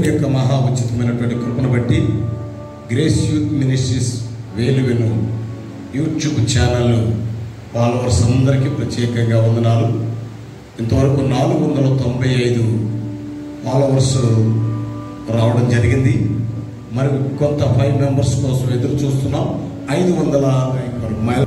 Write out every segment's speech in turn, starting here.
దేవుని యొక్క మహా ఉచితమైనటువంటి కృపను బట్టి గ్రేస్ యూత్ మినిస్ట్రీస్ వేలువెను యూట్యూబ్ ఛానల్ ఫాలోవర్స్ అందరికీ ప్రత్యేకంగా వందనాలు ఇంతవరకు నాలుగు వందల తొంభై ఐదు ఫాలోవర్స్ రావడం జరిగింది మరి కొంత ఫైవ్ మెంబర్స్ కోసం ఎదురు చూస్తున్నాం ఐదు వందల మైల్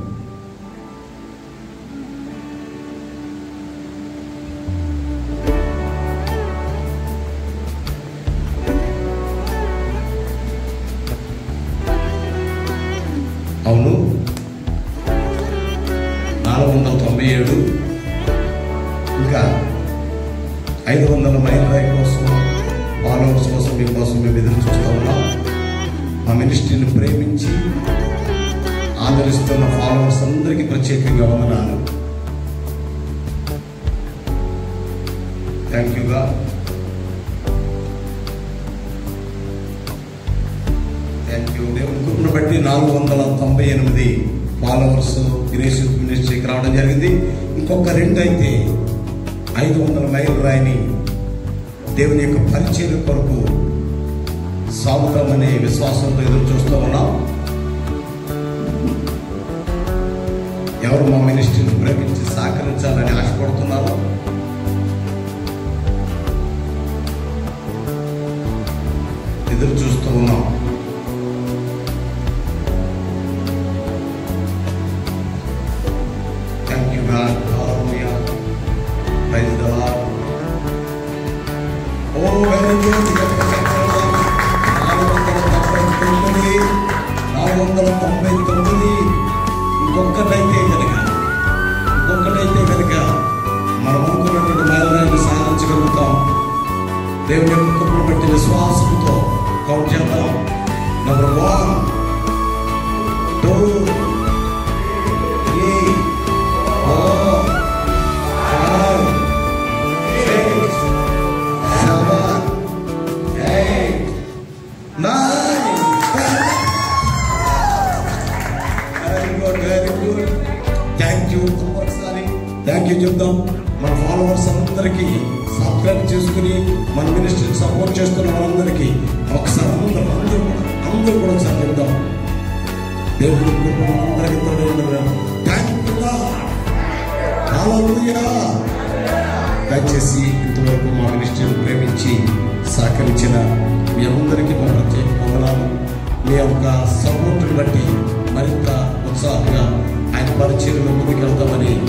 అవును నాలుగు వందల తొంభై ఏడు ఇంకా ఐదు వందల మైల్ రాయి కోసం ఫాలోవర్స్ కోసం మీకోసం మేము ఎదురు చూస్తూ ఉన్నాం మా మినిస్ట్రీని ప్రేమించి ఆదరిస్తున్న ఫాలోవర్స్ అందరికీ ప్రత్యేకంగా వందనాలు థ్యాంక్ యూగా థ్యాంక్ యూ దేవుని కృపను బట్టి నాలుగు వందల తొంభై ఎనిమిది ఫాలోవర్స్ గిరీష్ మినిస్ట్రీకి రావడం జరిగింది ఇంకొక రెండు అయితే ఐదు వందల మైల్ రాయిని దేవుని యొక్క పరిచయం కొరకు సాగుతామనే విశ్వాసంతో ఎదురు చూస్తూ ఉన్నాం ఎవరు మా మినిస్ట్రీని ప్రేమించి సహకరించాలని ఆశపడుతున్నారో ఎదురు చూస్తూ ఉన్నాం thank you God hallelujah praise the Lord oh very good నాలుగు వందల తొంభై తొమ్మిది ఇంకొకటైతే కనుక ఇంకొకటైతే కనుక మనం అనుకున్నటువంటి మైలరాయిని సాధించగలుగుతాం దేవుని యొక్క కృపను బట్టి విశ్వాసంతో కౌంట్ చేద్దాం number one two three four five six seven eight nine very good very good thank you ఒకసారి థ్యాంక్ యూ చెప్దాం మన ఫాలోవర్స్ అందరికీ సబ్స్క్రైబ్ చేసుకుని మన మినిస్ట్రీని సపోర్ట్ చేస్తున్న వాళ్ళందరికీ ఒకసారి అందరూ అందరూ కూడా అందరూ కూడా ఒకసారి చెప్దాం దేవుని కృప మనందరికీ తోడే ఉండగా థ్యాంక్ యూ హల్లెలూయా దయచేసి ఇంతవరకు మా మినిస్ట్రీని ప్రేమించి సహకరించిన మీ అందరికీ మా ప్రత్యేక వందనాలు మీ యొక్క సపోర్టును బట్టి మరింత ఉత్సాహంగా ఆయన పరిచయంలో ముందుకెళ్తామని